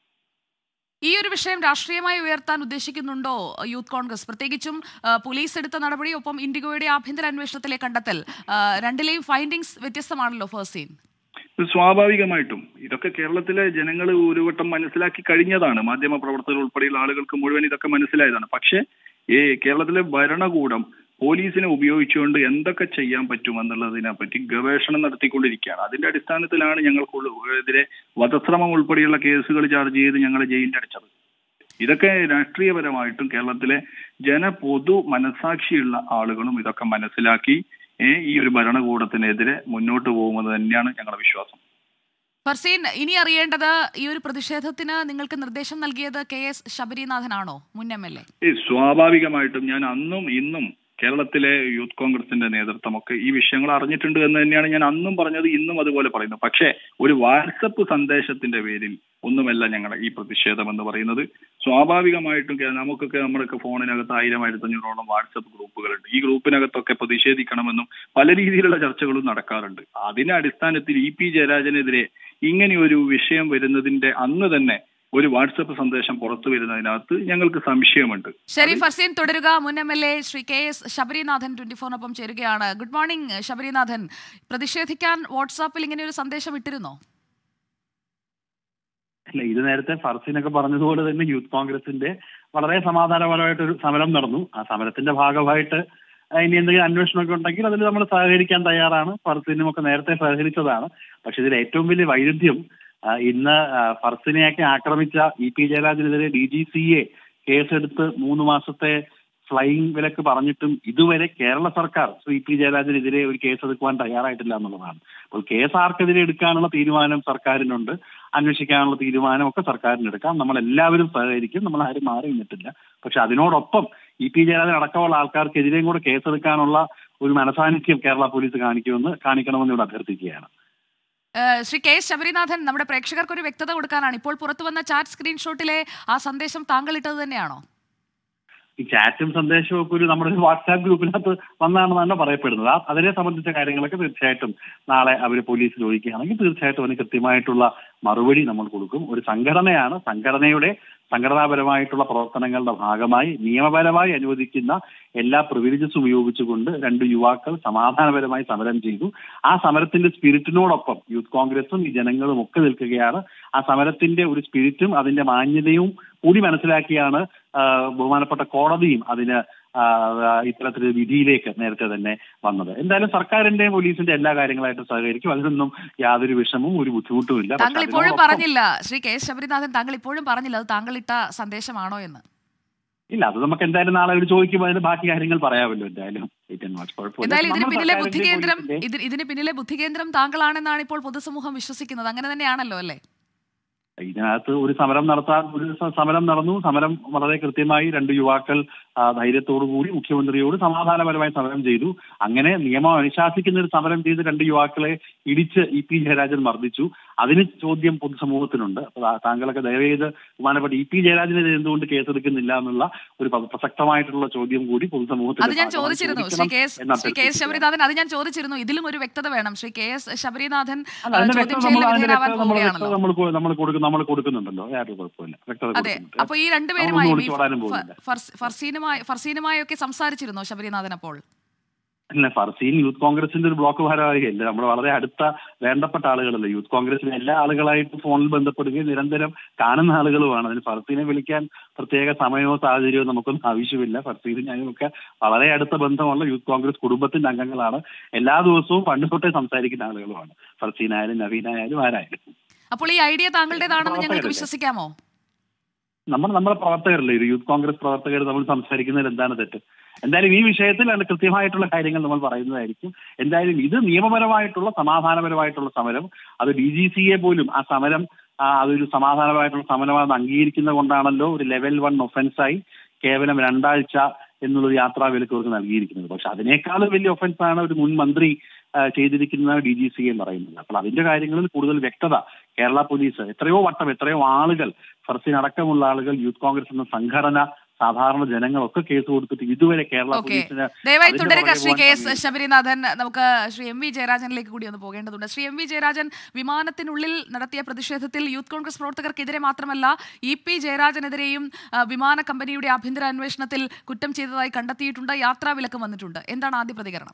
ഈ ഒരു വിഷയം രാഷ്ട്രീയമായി ഉയർത്താൻ ഉദ്ദേശിക്കുന്നുണ്ടോ യൂത്ത് കോൺഗ്രസ് പ്രത്യേകിച്ചും ആ, പോലീസ് എടുത്ത നടപടി ഒപ്പം ഇൻഡിഗോയുടെ ആഭ്യന്തര അന്വേഷണത്തിലെ കണ്ടെത്തൽ ആ, രണ്ടിലെയും ഫൈൻഡിങ്സ് വ്യത്യസ്തമാണല്ലോ ഫേഴ്സീൻ ഇത് സ്വാഭാവികമായിട്ടും ഇതൊക്കെ കേരളത്തിലെ ജനങ്ങൾ ഒരു വട്ടം മനസ്സിലാക്കി കഴിഞ്ഞതാണ് മാധ്യമ പ്രവർത്തകർ ഉൾപ്പെടെയുള്ള ആളുകൾക്ക് മുഴുവൻ ഇതൊക്കെ മനസ്സിലായതാണ് പക്ഷേ ഈ കേരളത്തിലെ ഭരണകൂടം പോലീസിനെ ഉപയോഗിച്ചുകൊണ്ട് എന്തൊക്കെ ചെയ്യാൻ പറ്റുമെന്നുള്ളതിനെ പറ്റി ഗവേഷണം നടത്തിക്കൊണ്ടിരിക്കുകയാണ് അതിന്റെ അടിസ്ഥാനത്തിലാണ് ഞങ്ങൾക്കെതിരെ വധശ്രമം ഉൾപ്പെടെയുള്ള കേസുകൾ ചാർജ് ചെയ്ത് ഞങ്ങളെ ജയിലിലടച്ചത് ഇതൊക്കെ രാഷ്ട്രീയപരമായിട്ടും കേരളത്തിലെ ജനപൊതു മനസാക്ഷിയുള്ള ആളുകളും ഇതൊക്കെ മനസ്സിലാക്കി ഏ, ഈ ഒരു ഭരണകൂടത്തിനെതിരെ മുന്നോട്ട് പോകുമെന്ന് തന്നെയാണ് ഞങ്ങളുടെ വിശ്വാസം ഫർസീൻ ഇനി അറിയേണ്ടത് ഈ ഒരു പ്രതിഷേധത്തിന് നിങ്ങൾക്ക് നിർദ്ദേശം നൽകിയത് കെ എസ് ശബരിനാഥനാണോ മുൻ എം എൽ എ ഈ സ്വാഭാവികമായിട്ടും ഞാൻ അന്നും ഇന്നും കേരളത്തിലെ യൂത്ത് കോൺഗ്രസിന്റെ നേതൃത്വമൊക്കെ ഈ വിഷയങ്ങൾ അറിഞ്ഞിട്ടുണ്ട് എന്ന് തന്നെയാണ് ഞാൻ അന്നും പറഞ്ഞത് ഇന്നും അതുപോലെ പറയുന്നത് പക്ഷേ ഒരു വാട്സപ്പ് സന്ദേശത്തിന്റെ പേരിൽ ഒന്നുമല്ല ഞങ്ങളുടെ ഈ പ്രതിഷേധം എന്ന് പറയുന്നത് സ്വാഭാവികമായിട്ടും കേ- നമുക്കൊക്കെ നമ്മുടെയൊക്കെ ഫോണിനകത്ത് ആയിരം ആയിരത്തി അഞ്ഞൂറോളം വാട്സപ്പ് ഗ്രൂപ്പുകളുണ്ട് ഈ ഗ്രൂപ്പിനകത്തൊക്കെ പ്രതിഷേധിക്കണമെന്നും പല രീതിയിലുള്ള ചർച്ചകളും നടക്കാറുണ്ട് അതിന്റെ അടിസ്ഥാനത്തിൽ ഇ പി ജയരാജനെതിരെ ഇങ്ങനെ ഒരു വിഷയം വരുന്നതിന്റെ അന്ന് തന്നെ ഒരു വാട്സപ്പ് സന്ദേശം പുറത്തു വരുന്നതിനകത്ത് ഞങ്ങൾക്ക് സംശയമുണ്ട് ശരി ഫർസീൻ തുടരുക മുൻ M L A Shri K S Sabarinathan twenty ഫോറിനൊപ്പം ചേരുകയാണ് ഗുഡ് മോർണിംഗ് ശബരിനാഥൻ പ്രതിഷേധിക്കാൻ വാട്സാപ്പിൽ ഇങ്ങനെ ഒരു സന്ദേശം ഇട്ടിരുന്നോ അല്ല ഇത് നേരത്തെ ഫർസിനൊക്കെ പറഞ്ഞതുപോലെ തന്നെ യൂത്ത് കോൺഗ്രസിന്റെ വളരെ സമാധാനപരമായിട്ടൊരു സമരം നടന്നു ആ സമരത്തിന്റെ ഭാഗമായിട്ട് ആ, ഇനി എന്തെങ്കിലും അന്വേഷണമൊക്കെ ഉണ്ടെങ്കിൽ അതിൽ നമ്മൾ സഹകരിക്കാൻ തയ്യാറാണ് ഫർസിനും ഒക്കെ നേരത്തെ സഹകരിച്ചതാണ് പക്ഷെ ഇതിൽ ഏറ്റവും വലിയ വൈരുദ്ധ്യം ആ, ഇന്ന് ആ, ഫർസിനെയൊക്കെ ആക്രമിച്ച ഇ പി ജയരാജനെതിരെ ഡി ജി സി എ കേസെടുത്ത് മൂന്ന് മാസത്തെ ഫ്ലൈയിങ് വിലക്ക് പറഞ്ഞിട്ടും ഇതുവരെ കേരള സർക്കാർ ശ്രീ പി ജയരാജനെതിരെ ഒരു കേസ് എടുക്കുവാൻ തയ്യാറായിട്ടില്ല എന്നുള്ളതാണ് അപ്പോൾ കേസ് ആർക്കെതിരെ എടുക്കാനുള്ള തീരുമാനം സർക്കാരിനുണ്ട് അന്വേഷിക്കാനുള്ള തീരുമാനം ഒക്കെ സർക്കാരിന് എടുക്കാം നമ്മൾ എല്ലാവരും സഹകരിക്കും നമ്മൾ ആരും മാറി നിന്നിട്ടില്ല പക്ഷെ അതിനോടൊപ്പം ഇ പി ജയരാജൻ അടക്കമുള്ള ആൾക്കാർക്കെതിരെയും കൂടെ കേസെടുക്കാനുള്ള ഒരു മനസാന്നിധ്യം കേരള പോലീസ് കാണിക്കുമെന്ന് കാണിക്കണമെന്ന് ഇവിടെ അഭ്യർത്ഥിക്കുകയാണ് ഏഹ് ശ്രീ കെ എസ് ശബരിനാഥൻ നമ്മുടെ പ്രേക്ഷകർക്ക് ഒരു വ്യക്തത കൊടുക്കാനാണ് ഇപ്പോൾ പുറത്തു വന്ന ചാറ്റ് സ്ക്രീൻഷോട്ടിലെ ആ സന്ദേശം താങ്കൾ ഇട്ടത് തന്നെയാണോ ഈ ചാറ്റും സന്ദേശവും ഒക്കെ ഒരു നമ്മുടെ ഒരു വാട്സാപ്പ് ഗ്രൂപ്പിനകത്ത് വന്നാണെന്നാണ് പറയപ്പെടുന്നത് ആ അതിനെ സംബന്ധിച്ച കാര്യങ്ങളൊക്കെ തീർച്ചയായിട്ടും നാളെ അവർ പോലീസിൽ ഒഴിക്കുകയാണെങ്കിൽ തീർച്ചയായിട്ടും അതിന് കൃത്യമായിട്ടുള്ള മറുപടി നമ്മൾ കൊടുക്കും ഒരു സംഘടനയാണ് സംഘടനയുടെ സംഘടനാപരമായിട്ടുള്ള പ്രവർത്തനങ്ങളുടെ ഭാഗമായി നിയമപരമായി അനുവദിക്കുന്ന എല്ലാ പ്രിവിലേജസും ഉപയോഗിച്ചുകൊണ്ട് രണ്ട് യുവാക്കൾ സമാധാനപരമായി സമരം ചെയ്തു ആ സമരത്തിന്റെ സ്പിരിറ്റിനോടൊപ്പം യൂത്ത് കോൺഗ്രസും ഈ ജനങ്ങളും ഒക്കെ നിൽക്കുകയാണ് ആ സമരത്തിന്റെ ഒരു സ്പിരിറ്റും അതിന്റെ മാന്യതയും കൂടി മനസ്സിലാക്കിയാണ് ആ, ബഹുമാനപ്പെട്ട കോടതിയും അതിന് ആ, ആ, ഇത്തരത്തിലൊരു വിധിയിലേക്ക് നേരത്തെ തന്നെ വന്നത് എന്തായാലും സർക്കാരിന്റെയും പോലീസിന്റെ എല്ലാ കാര്യങ്ങളായിട്ടും സഹകരിക്കും അതിനൊന്നും യാതൊരു വിഷമവും ഒരു ബുദ്ധിമുട്ടും ഇല്ല താങ്കൾ പക്ഷേ ഇപ്പോഴും അതിനോടൊപ്പം- പറഞ്ഞില്ല ശ്രീ കെ എസ് ശബരിനാഥൻ താങ്കൾ ഇപ്പോഴും പറഞ്ഞില്ല അത് താങ്കൾ ഇട്ട സന്ദേശമാണോ എന്ന് ഇല്ല അത് നമുക്ക് എന്തായാലും നാളെ അവർ ചോദിക്കുമ്പോൾ അതിന് ബാക്കി കാര്യങ്ങൾ പറയാമല്ലോ എന്തായാലും Wait and watch. കുഴപ്പമില്ല. എന്തായാലും ഇതിന് നമ്മൾ പിന്നിലെ സർക്കാരിന്റെയും ബുദ്ധികേന്ദ്രം പോലീസിന്റെയും- ഇത് ഇതിന് പിന്നിലെ ബുദ്ധികേന്ദ്രം താങ്കളാണെന്നാണ് ഇപ്പോൾ പൊതുസമൂഹം വിശ്വസിക്കുന്നത് അങ്ങനെ തന്നെയാണല്ലോ അല്ലേ ഇതിനകത്ത് ഒരു സമരം നടത്താൻ ഒരു സ- സമരം നടന്നു സമരം വളരെ കൃത്യമായി രണ്ട് യുവാക്കൾ ആ, ധൈര്യത്തോടു കൂടി മുഖ്യമന്ത്രിയോട് സമാധാനപരമായി സമരം ചെയ്തു അങ്ങനെ നിയമം അനുശാസിക്കുന്ന ഒരു സമരം ചെയ്ത് രണ്ട് യുവാക്കളെ ഇടിച്ച് ഇ പി ജയരാജൻ മർദ്ദിച്ചു അതിന് ചോദ്യം പൊതുസമൂഹത്തിനുണ്ട് അപ്പോൾ ആ- താങ്കളൊക്കെ ദയവേത് ബഹുമാനപ്പെട്ട ഇ പി ജയരാജനെതിരെ എന്തുകൊണ്ട് കേസെടുക്കുന്നില്ല എന്നുള്ള ഒരു പ- പ്രസക്തമായിട്ടുള്ള ചോദ്യം കൂടി പൊതുസമൂഹത്തിൽ അത് ഞാൻ ചോദിച്ചിരുന്നു ശ്രീ കെ എസ് ശ്രീ കെ എസ് ശബരിനാഥൻ അത് ഞാൻ ചോദിച്ചിരുന്നു ഇതിലും ഒരു വ്യക്തത വേണം ശ്രീ കെ എസ് ശബരിനാഥൻ അല്ല, ആ, അതിന്റെ ചോദ്യം വ്യക്തത നമ്മൾ ചെയ്യലിന് അതിന്റെ വിധേയനാവാൻ വ്യക്തത നമ്മൾ പോവുകയാണല്ലോ വ്യക്തത നമ്മൾ കൊ- നമ്മൾ കൊടുക്കും നമ്മൾ കൊടുക്കുന്നുണ്ടല്ലോ യാതൊരു കുഴപ്പമില്ല വ്യക്തത അതെ കൊടുക്കുന്നുണ്ട്. അപ്പൊ ഈ നമ്മളൊന്നും രണ്ടുപേരുമായി ഒളിച്ചോടാനും പോകുന്നില്ല. ഫർസീനുമായി ഫർസീനുമായി ഒക്കെ സംസാരിച്ചിരുന്നോ ശബരിനാഥൻ അപ്പോൾ അല്ല ഫർസീൻ യൂത്ത് കോൺഗ്രസിന്റെ ഒരു ബ്ലോക്ക് ഭാരവാഹിയല്ല നമ്മുടെ വളരെ അടുത്ത വേണ്ടപ്പെട്ട ആളുകളല്ലേ യൂത്ത് കോൺഗ്രസിലെ എല്ലാ ആളുകളായിട്ടും ഫോണിൽ ബന്ധപ്പെടുകയും നിരന്തരം കാണുന്ന ആളുകളുമാണ് അതിന് ഫർസീനെ വിളിക്കാൻ പ്രത്യേക സമയമോ സാഹചര്യമോ നമുക്കൊന്നും ആവശ്യമില്ല ഫർസീനും ഞാനും ഒക്കെ വളരെ അടുത്ത ബന്ധമുള്ള യൂത്ത് കോൺഗ്രസ് കുടുംബത്തിന്റെ അംഗങ്ങളാണ് എല്ലാ ദിവസവും പണ്ട് തൊട്ടേ സംസാരിക്കുന്ന ആളുകളുമാണ് ഫർസീനായാലും നവീനായാലും ആരായാലും അപ്പോൾ ഈ ഐഡിയ താങ്കളുടേതാണെന്ന് ഞങ്ങൾക്ക് വിശ്വസിക്കാമോ നമ്മൾ നമ്മുടെ പ്രവർത്തകരല്ലേ ഒരു യൂത്ത് കോൺഗ്രസ് പ്രവർത്തകർ നമ്മൾ സംസാരിക്കുന്നതിൽ എന്താണ് തെറ്റ് എന്തായാലും ഈ വിഷയത്തിൽ അതിന് കൃത്യമായിട്ടുള്ള കാര്യങ്ങൾ നമ്മൾ പറയുന്നതായിരിക്കും എന്തായാലും ഇത് നിയമപരമായിട്ടുള്ള സമാധാനപരമായിട്ടുള്ള സമരം അത് ഡി ജി സിയെ പോലും ആ സമരം ആ, അതൊരു സമാധാനപരമായിട്ടുള്ള സമരമാണെന്ന് അംഗീകരിക്കുന്നത് കൊണ്ടാണല്ലോ ഒരു ലെവൽ വൺ ഒഫൻസായി കേവലം രണ്ടാഴ്ച എന്നുള്ളൊരു യാത്രാ വിലക്ക് അവർക്ക് നൽകിയിരിക്കുന്നത് പക്ഷെ അതിനേക്കാളും വലിയ ഒഫൻസാണ് ഒരു മുൻ മന്ത്രി ആ, ചെയ്തിരിക്കുന്ന ഡി ജി സി എന്ന് പറയുന്നത് അപ്പോൾ അതിന്റെ കാര്യങ്ങളിൽ കൂടുതൽ വ്യക്തത കേരള പോലീസ് എത്രയോ വട്ടം എത്രയോ ആളുകൾ ഫർസീൻ അടക്കമുള്ള ആളുകൾ യൂത്ത് കോൺഗ്രസ് എന്ന സംഘടന സാധാരണ ജനങ്ങളൊക്കെ കേസ് കൊടുത്തിട്ട് ഇതുവരെ കേരള ഓക്കെ പോലീസിന് ദയവായി അതിന്റെ തുടരുക പുറകെ ശ്രീ കെ പോകാൻ എസ് ശബരിനാഥൻ നമുക്ക് ശ്രീ എം വി ജയരാജനിലേക്ക് കൂടി ഒന്ന് പോകേണ്ടതുണ്ട് ശ്രീ എം വി ജയരാജൻ വിമാനത്തിനുള്ളിൽ നടത്തിയ പ്രതിഷേധത്തിൽ യൂത്ത് കോൺഗ്രസ് പ്രവർത്തകർക്കെതിരെ മാത്രമല്ല ഇ പി ജയരാജനെതിരെയും ആ, വിമാന കമ്പനിയുടെ ആഭ്യന്തര അന്വേഷണത്തിൽ കുറ്റം ചെയ്തതായി കണ്ടെത്തിയിട്ടുണ്ട് യാത്രാ വിലക്ക് വന്നിട്ടുണ്ട് എന്താണ് ആദ്യ പ്രതികരണം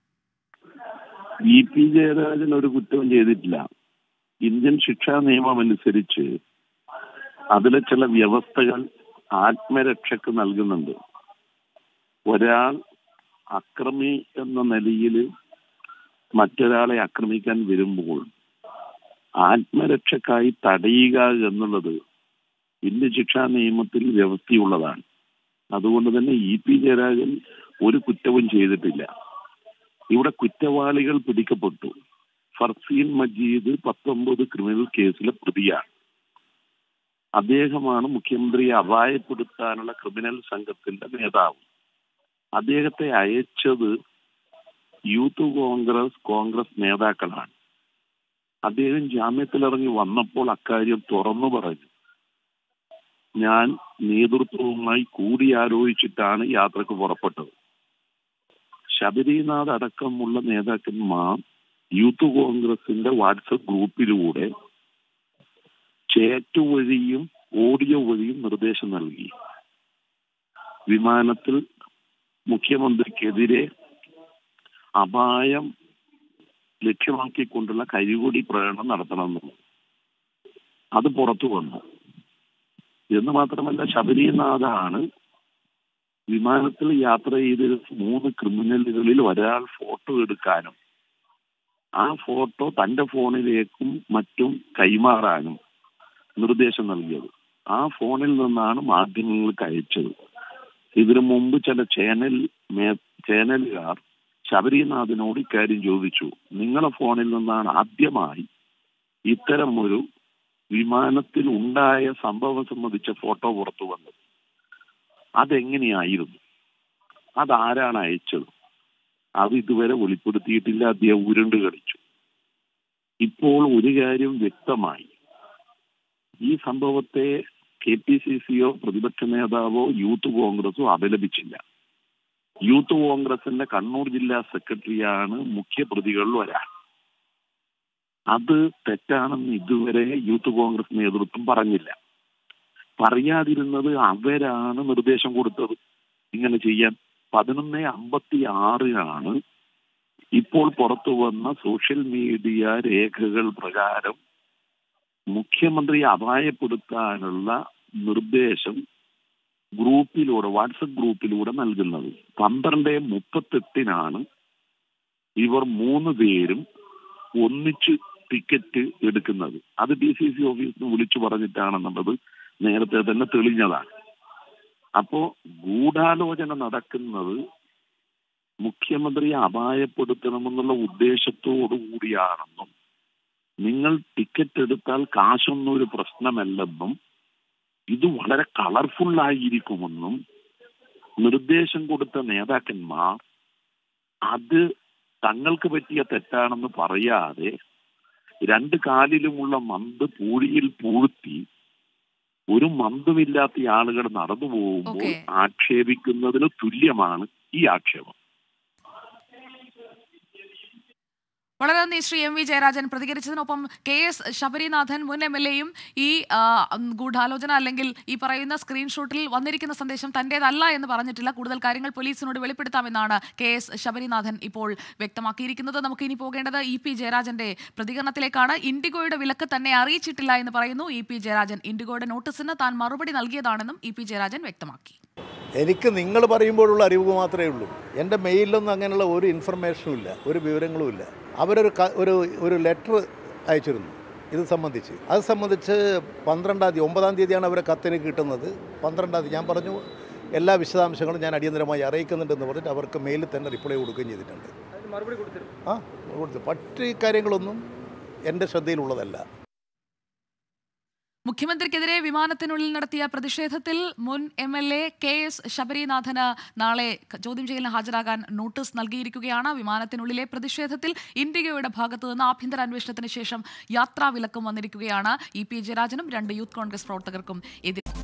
ഇ പി ജയരാജൻ ഒരു കുറ്റവും ചെയ്തിട്ടില്ല ഇന്ത്യൻ ശിക്ഷാ നിയമം അനുസരിച്ച് അതിലെ ചില വ്യവസ്ഥകൾ ആത്മരക്ഷക്ക് നൽകുന്നുണ്ട് ഒരാൾ അക്രമി എന്ന നിലയിൽ മറ്റൊരാളെ ആക്രമിക്കാൻ വരുമ്പോൾ ആത്മരക്ഷക്കായി തടയുക എന്നുള്ളത് ഇന്ത്യൻ ശിക്ഷാ നിയമത്തിൽ വ്യവസ്ഥയുള്ളതാണ് അതുകൊണ്ട് തന്നെ ഇ പി ജയരാജൻ ഒരു കുറ്റവും ചെയ്തിട്ടില്ല ഇവിടെ കുറ്റവാളികൾ പിടിക്കപ്പെട്ടു ഫർസീൻ മജീദ് പത്തൊമ്പത് ക്രിമിനൽ കേസിലെ പ്രതിയാണ് അദ്ദേഹമാണ് മുഖ്യമന്ത്രിയെ അപായപ്പെടുത്താനുള്ള ക്രിമിനൽ സംഘത്തിന്റെ നേതാവ് അദ്ദേഹത്തെ അയച്ചത് യൂത്ത് കോൺഗ്രസ് കോൺഗ്രസ് നേതാക്കളാണ് അദ്ദേഹം ജാമ്യത്തിലിറങ്ങി വന്നപ്പോൾ അക്കാര്യം തുറന്നു പറഞ്ഞു ഞാൻ നേതൃത്വവുമായി കൂടിയാലോചിച്ചിട്ടാണ് യാത്രക്ക് പുറപ്പെട്ടത് ശബരിനാഥ് അടക്കമുള്ള നേതാക്കന്മാർ യൂത്ത് കോൺഗ്രസിന്റെ വാട്സപ്പ് ഗ്രൂപ്പിലൂടെ ചേറ്റ് വഴിയും ഓഡിയോ വഴിയും നിർദ്ദേശം നൽകി വിമാനത്തിൽ മുഖ്യമന്ത്രിക്കെതിരെ അപായം ലക്ഷ്യമാക്കിക്കൊണ്ടുള്ള കരികൊടി പ്രകടനം നടത്തണമെന്നുള്ളത് അത് പുറത്തു വന്നു എന്ന് മാത്രമല്ല ശബരിനാഥാണ് വിമാനത്തിൽ യാത്ര ചെയ്ത മൂന്ന് ക്രിമിനലുകളിൽ ഒരാൾ ഫോട്ടോ എടുക്കാനും ആ ഫോട്ടോ തന്റെ ഫോണിലേക്കും മറ്റും കൈമാറാനും നിർദ്ദേശം നൽകിയത് ആ ഫോണിൽ നിന്നാണ് മാധ്യമങ്ങൾക്ക് അയച്ചത് ഇതിനു മുമ്പ് ചില ചാനൽ മേ ചാനലുകാർ ശബരിനാഥിനോട് ഇക്കാര്യം ചോദിച്ചു നിങ്ങളെ ഫോണിൽ നിന്നാണ് ആദ്യമായി ഇത്തരം ഒരു വിമാനത്തിൽ ഉണ്ടായ സംഭവം സംബന്ധിച്ച ഫോട്ടോ പുറത്തു വന്നത് അതെങ്ങനെയായിരുന്നു അതാരാണ് അയച്ചത് അത് ഇതുവരെ വെളിപ്പെടുത്തിയിട്ടില്ല അദ്ദേഹം ഉരുണ്ട് കളിച്ചു ഇപ്പോൾ ഒരു കാര്യം വ്യക്തമായി ഈ സംഭവത്തെ കെ പി സി സിയോ പ്രതിപക്ഷ നേതാവോ യൂത്ത് കോൺഗ്രസോ അപലപിച്ചില്ല യൂത്ത് കോൺഗ്രസിന്റെ കണ്ണൂർ ജില്ലാ സെക്രട്ടറിയാണ് മുഖ്യ പ്രതികളിൽ ഒരാൾ അത് തെറ്റാണെന്ന് ഇതുവരെ യൂത്ത് കോൺഗ്രസ് നേതൃത്വം പറഞ്ഞില്ല പറയാതിരുന്നത് അവരാണ് നിർദ്ദേശം കൊടുത്തത് ഇങ്ങനെ ചെയ്യാൻ പതിനൊന്ന് അമ്പത്തി ആറിനാണ് ഇപ്പോൾ പുറത്തു വന്ന സോഷ്യൽ മീഡിയ രേഖകൾ പ്രകാരം മുഖ്യമന്ത്രി അപായപ്പെടുത്താനുള്ള നിർദ്ദേശം ഗ്രൂപ്പിലൂടെ വാട്സപ്പ് ഗ്രൂപ്പിലൂടെ നൽകുന്നത് പന്ത്രണ്ട് മുപ്പത്തെട്ടിനാണ് ഇവർ മൂന്ന് പേരും ഒന്നിച്ച് ടിക്കറ്റ് എടുക്കുന്നത് അത് ഡി സി സി ഓഫീസിൽ നിന്ന് വിളിച്ചു പറഞ്ഞിട്ടാണെന്നുള്ളത് നേരത്തെ തന്നെ തെളിഞ്ഞതാണ് അപ്പോ ഗൂഢാലോചന നടക്കുന്നത് മുഖ്യമന്ത്രിയെ അപായപ്പെടുത്തണമെന്നുള്ള ഉദ്ദേശത്തോടു കൂടിയാണെന്നും നിങ്ങൾ ടിക്കറ്റ് എടുത്താൽ കാശൊന്നും ഒരു പ്രശ്നമല്ലെന്നും ഇത് വളരെ കളർഫുൾ ആയിരിക്കുമെന്നും നിർദ്ദേശം കൊടുത്ത നേതാക്കന്മാർ അത് തങ്ങൾക്ക് പറ്റിയ തെറ്റാണെന്ന് പറയാതെ രണ്ട് കാലിലുമുള്ള മന്ത് പൂഴിയിൽ പൂഴ്ത്തി ഒരു മന്ദമില്ലാത്ത ആളുകൾ നടന്നു പോകുമ്പോൾ Okay. ആക്ഷേപിക്കുന്നതിന് തുല്യമാണ് ഈ ആക്ഷേപം വളരെ നന്ദി ശ്രീ എം വി ജയരാജൻ പ്രതികരിച്ചതിനൊപ്പം കെ എസ് ശബരിനാഥൻ മുൻ എം എൽ എയും ഈ ആ, ഉം, ഗൂഢാലോചന അല്ലെങ്കിൽ ഈ പറയുന്ന സ്ക്രീൻഷോട്ടിൽ വന്നിരിക്കുന്ന സന്ദേശം തന്റേതല്ല എന്ന് പറഞ്ഞിട്ടില്ല കൂടുതൽ കാര്യങ്ങൾ പോലീസിനോട് വെളിപ്പെടുത്താമെന്നാണ് കെ എസ് ശബരിനാഥൻ ഇപ്പോൾ വ്യക്തമാക്കിയിരിക്കുന്നത് നമുക്ക് ഇനി പോകേണ്ടത് ഇ പി ജയരാജന്റെ പ്രതികരണത്തിലേക്കാണ് ഇൻഡിഗോയുടെ വിലക്ക് തന്നെ അറിയിച്ചിട്ടില്ല എന്ന് പറയുന്നു ഇ പി ജയരാജൻ ഇൻഡിഗോയുടെ നോട്ടീസിന് താൻ മറുപടി നൽകിയതാണെന്നും ഇ പി ജയരാജൻ വ്യക്തമാക്കി എനിക്ക് നിങ്ങൾ പറയുമ്പോഴുള്ള അറിവ് മാത്രമേ ഉള്ളൂ എൻ്റെ മെയിലൊന്നും അങ്ങനെയുള്ള ഒരു ഇൻഫർമേഷനും ഇല്ല ഒരു വിവരങ്ങളും ഇല്ല അവരൊരു ക- ഒരു ഒരു ലെറ്റർ അയച്ചിരുന്നു ഇത് സംബന്ധിച്ച് അത് സംബന്ധിച്ച് പന്ത്രണ്ടാം തീയതി ഒമ്പതാം തീയതിയാണ് അവരെ കത്തിന് കിട്ടുന്നത് പന്ത്രണ്ടാം തീയതി ഞാൻ പറഞ്ഞു എല്ലാ വിശദാംശങ്ങളും ഞാൻ അടിയന്തരമായി അറിയിക്കുന്നുണ്ടെന്ന് പറഞ്ഞിട്ട് അവർക്ക് മെയിലിൽ തന്നെ റിപ്ലൈ കൊടുക്കുകയും ചെയ്തിട്ടുണ്ട് ആ കൊടുത്തു മറ്റ് കാര്യങ്ങളൊന്നും എൻ്റെ ശ്രദ്ധയിലുള്ളതല്ല മുഖ്യമന്ത്രിക്കെതിരെ വിമാനത്തിനുള്ളിൽ നടത്തിയ പ്രതിഷേധത്തിൽ മുൻ M L A K S ശബരിനാഥന് നാളെ ക- ചോദ്യം ചെയ്യലിന് ഹാജരാകാൻ നോട്ടീസ് നൽകിയിരിക്കുകയാണ് വിമാനത്തിനുള്ളിലെ പ്രതിഷേധത്തിൽ ഇന്ത്യയുടെ ഭാഗത്തു നിന്ന് ആഭ്യന്തര അന്വേഷണത്തിന് ശേഷം യാത്രാ വിലക്കും വന്നിരിക്കുകയാണ് ഇ പി ജയരാജനും രണ്ട് യൂത്ത് കോൺഗ്രസ് പ്രവർത്തകർക്കും എതിരെ